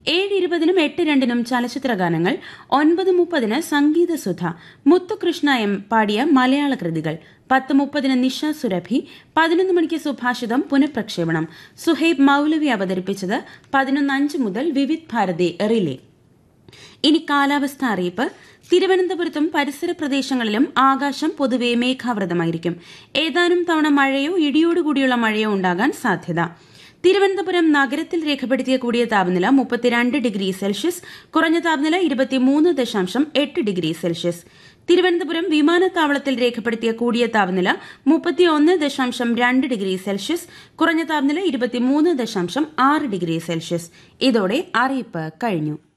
ഏഴ് ഇരുപതിനും എട്ട് രണ്ടിനും ചലച്ചിത്ര ഗാനങ്ങൾ ഒൻപത് മുപ്പതിന് സംഗീതസുധ മുത്തുകൃഷ്ണ എം പാടിയ മലയാള കൃതികൾ പത്ത് മുപ്പതിന് നിഷ സുരഭി പതിനൊന്ന് മണിക്ക് സുഭാഷിതം പുനഃപ്രക്ഷേപണം സുഹൈബ് മൌലവി അവതരിപ്പിച്ചത് പതിനൊന്ന് അഞ്ച് മുതൽ വിവിധ് ഭാരതി റിലേ ഇനി കാലാവസ്ഥ അറിയിപ്പ് തിരുവനന്തപുരത്തും പരിസര പ്രദേശങ്ങളിലും ആകാശം പൊതുവെ മേഘാവൃതമായിരിക്കും ഏതാനും തവണ മഴയോ ഇടിയോടുകൂടിയുള്ള മഴയോ ഉണ്ടാകാൻ സാധ്യത തിരുവനന്തപുരം നഗരത്തിൽ രേഖപ്പെടുത്തിയ കൂടിയ താപനില മുപ്പത്തിരണ്ട് ഡിഗ്രി സെൽഷ്യസ് കുറഞ്ഞ താപനില ഇരുപത്തിമൂന്ന് ദശാംശം എട്ട് ഡിഗ്രി സെൽഷ്യസ് തിരുവനന്തപുരം വിമാനത്താവളത്തിൽ രേഖപ്പെടുത്തിയ കൂടിയ താപനില മുപ്പത്തിയൊന്ന് ദശാംശം രണ്ട് ഡിഗ്രി സെൽഷ്യസ് കുറഞ്ഞ താപനില ഇരുപത്തിമൂന്ന് ദശാംശം ആറ് ഡിഗ്രി സെൽഷ്യസ് ഇതോടെ അറിയിപ്പ് കഴിഞ്ഞു